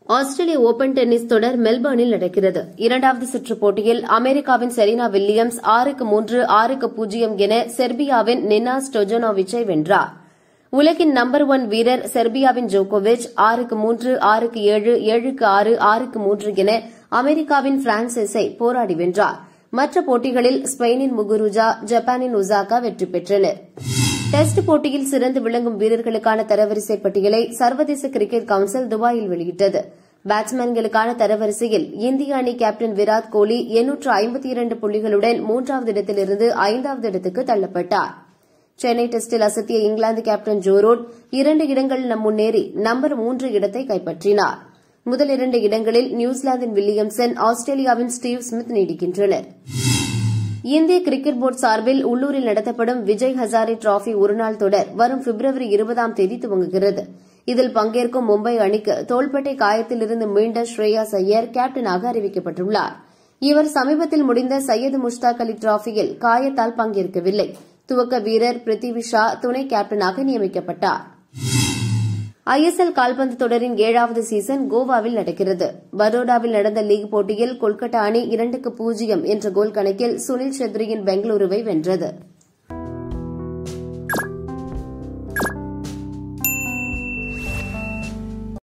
ஆஸ்திரேலிய open tennis தொடர் மெல்பர்னில் நடக்கிறது இரண்டாவது சுற்று போட்டியில் அமெரிக்காவின் செரீனா வில்லியம்ஸ் ஆறுக்கு மூன்று ஆறுக்கு பூஜ்ஜியம் என செர்பியாவின் நினா ஸ்டொஜனோவிச்சை வென்றார் உலகின் நம்பர் ஒன் வீரர் செர்பியாவின் ஜோகோவிச் ஆறுக்கு மூன்று ஆறுக்கு ஏழு ஏழுக்கு ஆறு ஆறுக்கு மூன்று என அமெரிக்காவின் பிரான்சிஸை போராடி வென்றார் மற்ற போட்டிகளில் ஸ்பெயினின் முகுருஜா ஜப்பானின் உசாகா வெற்றி பெற்றனர் டெஸ்ட் போட்டியில் சிறந்து விளங்கும் வீரர்களுக்கான தரவரிசை பட்டியலை சர்வதேச கிரிக்கெட் கவுன்சில் துபாயில் வெளியிட்டது பேட்ஸ்மேன்களுக்கான தரவரிசையில் இந்திய அணி கேப்டன் விராட் கோலி எண்ணூற்று ஐம்பத்தி இரண்டு புள்ளிகளுடன் மூன்றாவது இடத்திலிருந்து ஐந்தாவது இடத்துக்கு தள்ளப்பட்டார் சென்னை டெஸ்டில் அசத்திய இங்கிலாந்து கேப்டன் ஜோரோட் இரண்டு இடங்கள் முன்னேறி நம்பர் மூன்று இடத்தை கைப்பற்றினார் முதல் இரண்டு இடங்களில் நியூசிலாந்தின் வில்லியம்சன் ஆஸ்திரேலியாவின் ஸ்டீவ் ஸ்மித் நீடிக்கின்றனர் இந்திய கிரிக்கெட் போர்டு சார்பில் உள்ளூரில் நடத்தப்படும் விஜய் ஹசாரே டிராபி ஒருநாள் தொடர் வரும் பிப்ரவரி இருபதாம் தேதி துவங்குகிறது இதில் பங்கேற்கும் மும்பை அணிக்கு தோள்பட்டை காயத்திலிருந்து மீண்ட ஸ்ரேயாஸ் ஐயர் கேப்டனாக அறிவிக்கப்பட்டுள்ளார் இவர் சமீபத்தில் முடிந்த சையது முஷ்தாக் அலி டிராபியில் காயத்தால் பங்கேற்கவில்லை துவக்க வீரர் பிரித்திவி ஷா துணை கேப்டனாக நியமிக்கப்பட்டார் ஐஎஸ்எல் கால்பந்து தொடரின் ஏழாவது சீசன் கோவாவில் நடக்கிறது பரோடாவில் நடந்த லீக் போட்டியில் கொல்கத்தா அணி இரண்டுக்கு பூஜ்ஜியம் என்ற கோல் கணக்கில் சுனில் செத்ரியின் பெங்களூருவை வென்றது